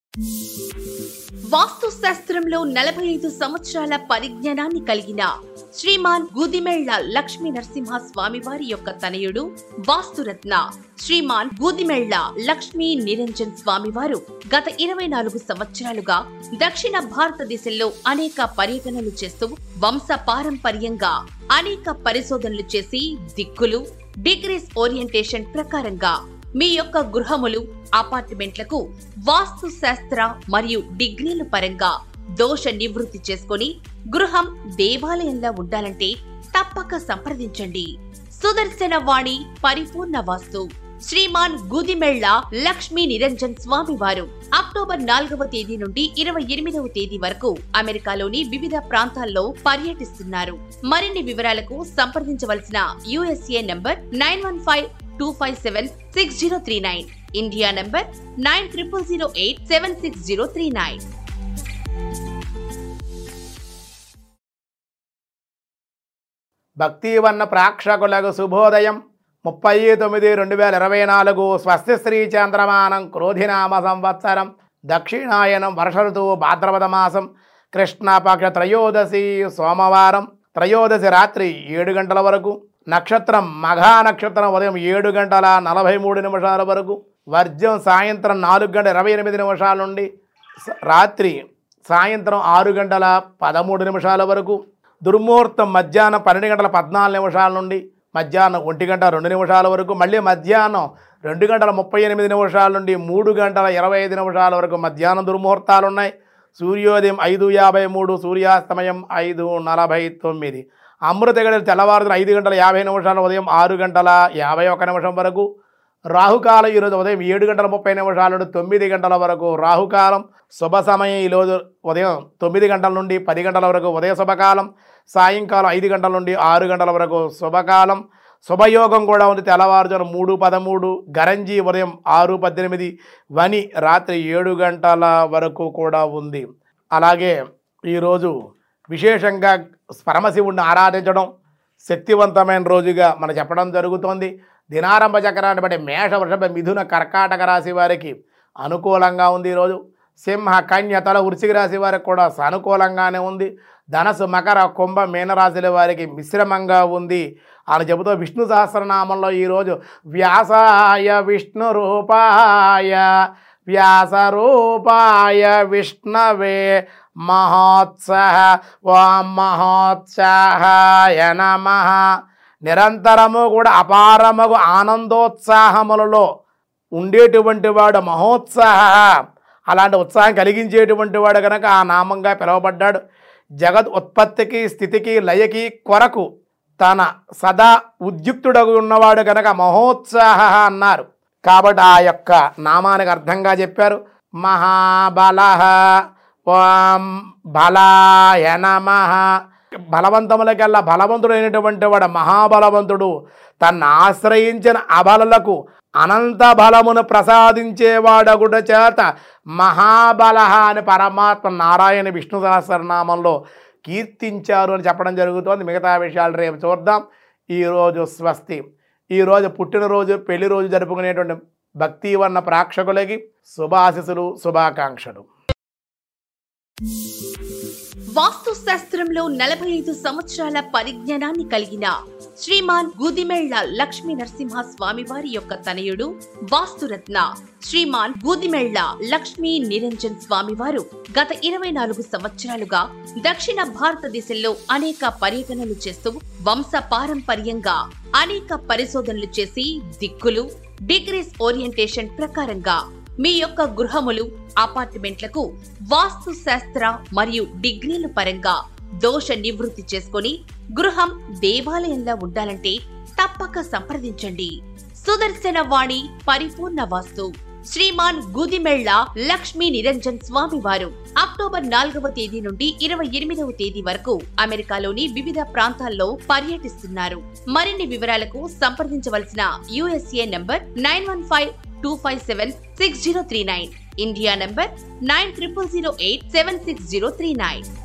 వాస్తు శాస్త్రంలో నలభై ఐదు సంవత్సరాల పరిజ్ఞానాన్ని కలిగిన శ్రీమాన్ గూదిమెళ్ల లక్ష్మీ నరసింహ స్వామివారి యొక్క తనయుడు వాస్తురత్న శ్రీమాన్ గూదిమెళ్ల లక్ష్మీ నిరంజన్ స్వామివారు గత ఇరవై నాలుగు సంవత్సరాలుగా దక్షిణ భారతదేశంలో అనేక పర్యటనలు చేస్తూ వంశ పారంపర్యంగా అనేక పరిశోధనలు చేసి దిక్కులు డిగ్రీస్ ఓరియంటేషన్ ప్రకారంగా మీ యొక్క గృహములు అపార్ట్మెంట్లకు వాస్తు శాస్త్ర మరియు డిగ్రీల పరంగా దోష నివృత్తి చేసుకొని గృహం దేవాలయంలా ఉండాలంటే తప్పక సంప్రదించండి సుదర్శన వాణి పరిపూర్ణ వాస్తు శ్రీమాన్ గుదిమెళ్ల లక్ష్మీ నిరంజన్ స్వామి వారు అక్టోబర్ నాలుగవ తేదీ నుండి ఇరవై ఎనిమిదవ తేదీ వరకు అమెరికాలోని వివిధ ప్రాంతాల్లో పర్యటిస్తున్నారు మరిన్ని వివరాలకు సంప్రదించవలసిన USA number nine one five two five seven six zero three nine India number nine triple zero eight seven six zero three nine భక్తివన్న ప్రేక్షకులకు శుభోదయం ముప్పై తొమ్మిది రెండు వేల ఇరవై నాలుగు స్వస్తి శ్రీ చంద్రమానం క్రోధినామ సంవత్సరం దక్షిణాయనం వర్ష ఋతువు భాద్రపద మాసం కృష్ణపక్ష త్రయోదశి సోమవారం త్రయోదశి రాత్రి ఏడు గంటల వరకు నక్షత్రం మఘా నక్షత్రం ఉదయం ఏడు గంటల నలభై మూడు నిమిషాల వరకు వర్జం సాయంత్రం నాలుగు గంటల ఇరవై ఎనిమిది నిమిషాల నుండి స- రాత్రి సాయంత్రం ఆరు గంటల పదమూడు నిమిషాల వరకు దుర్ముహూర్తం మధ్యాహ్నం పన్నెండు గంటల పద్నాలుగు నిమిషాల నుండి మధ్యాహ్నం ఒంటి గంట రెండు నిమిషాల వరకు మళ్ళీ మధ్యాహ్నం రెండు గంటల ముప్పై ఎనిమిది నిమిషాల నుండి మూడు గంటల ఇరవై ఐదు నిమిషాల వరకు మధ్యాహ్నం దుర్ముహూర్తాలు ఉన్నాయి సూర్యోదయం ఐదు యాభై మూడు సూర్యాస్తమయం ఐదు నలభై తొమ్మిది అమృత గడియలు తెల్లవారుతున్న ఐదు గంటల యాభై నిమిషాల ఉదయం ఆరు గంటల యాభై ఒక నిమిషం వరకు రాహుకాలం ఈరోజు ఉదయం ఏడు గంటల ముప్పై నిమిషాల నుండి తొమ్మిది గంటల వరకు రాహుకాలం శుభ సమయం ఈరోజు ఉదయం తొమ్మిది గంటల నుండి పది గంటల వరకు ఉదయ శుభకాలం సాయంకాలం ఐదు గంటల నుండి ఆరు గంటల వరకు శుభకాలం శుభయోగం కూడా ఉంది తెల్లవారుజాము మూడు పదమూడు గరంజి ఉదయం ఆరు పద్దెనిమిది వని రాత్రి ఏడు గంటల వరకు కూడా ఉంది అలాగే ఈరోజు విశేషంగా పరమశివుణ్ణి ఆరాధించడం శక్తివంతమైన రోజుగా మనం చెప్పడం జరుగుతోంది దినారంభ చక్రాన్ని బట్టి మేష వృషభ మిథున కర్కాటక రాశి వారికి అనుకూలంగా ఉంది ఈరోజు సింహ కన్య తల వృశ్చిక రాశి వారికి కూడా సానుకూలంగానే ఉంది ధనసు మకర కుంభ మీనరాశుల వారికి మిశ్రమంగా ఉంది అని చెబుతూ విష్ణు సహస్రనామంలో ఈరోజు వ్యాసాయ విష్ణు రూపాయ వ్యాస రూపాయ విష్ణవే మహోత్సహ ఓం మహోత్సాహాయ నమ నిరంతరము కూడా అపారముగు ఆనందోత్సాహములలో ఉండేటువంటి వాడు మహోత్సాహ అలాంటి ఉత్సాహం కలిగించేటువంటి వాడు కనుక ఆ నామంగా పిలువబడ్డాడు జగత్ ఉత్పత్తికి స్థితికి లయకి కొరకు తన సదా ఉద్యుక్తుడగు ఉన్నవాడు కనుక మహోత్సాహ అన్నారు కాబట్టి ఆ యొక్క నామానికి అర్థంగా చెప్పారు మహాబల ఓం బలాయ నమః బలవంతములకల్లా బలవంతుడైనటువంటి వాడు మహాబలవంతుడు తన్ను ఆశ్రయించిన అబలలకు అనంత బలమును ప్రసాదించేవాడగుట చేత మహాబల అని పరమాత్మ నారాయణ విష్ణు సహస్రనామంలో కీర్తించారు అని చెప్పడం జరుగుతోంది మిగతా విషయాలు రేపు చూద్దాం ఈరోజు స్వస్తి ఈరోజు పుట్టినరోజు పెళ్లి రోజు జరుపుకునేటువంటి భక్తి వర్ణ ప్రేక్షకులకి శుభాశిసులు శుభాకాంక్షలు వాస్తు శాస్త్రంలో నలభై ఐదు సంవత్సరాల పరిజ్ఞానాన్ని కలిగిన శ్రీమాన్ గూదిమెళ్ల లక్ష్మీ నరసింహ స్వామివారి యొక్క తనయుడు వాస్తురత్న శ్రీమాన్ గూదిమెళ్ల లక్ష్మీ నిరంజన్ స్వామివారు గత ఇరవై నాలుగు సంవత్సరాలుగా దక్షిణ భారతదేశంలో అనేక పర్యటనలు చేస్తూ వంశ పారంపర్యంగా అనేక పరిశోధనలు చేసి దిక్కులు డిగ్రీస్ ఓరియంటేషన్ ప్రకారంగా మీ యొక్క గృహములు అపార్ట్మెంట్లకు వాస్తు శాస్త్ర మరియు డిగ్రీల పరంగా దోష నివృత్తి చేసుకొని గృహం దేవాలయంలా ఉండాలంటే తప్పక సంప్రదించండి సుదర్శన వాణి పరిపూర్ణ వాస్తు శ్రీమాన్ గుదిమెళ్ల లక్ష్మీ నిరంజన్ స్వామి వారు అక్టోబర్ నాలుగవ తేదీ నుండి ఇరవై ఎనిమిదవ తేదీ వరకు అమెరికాలోని వివిధ ప్రాంతాల్లో పర్యటిస్తున్నారు మరిన్ని వివరాలకు సంప్రదించవలసిన USA number nine one five two five seven six zero three nine India number nine triple zero eight seven six zero three nine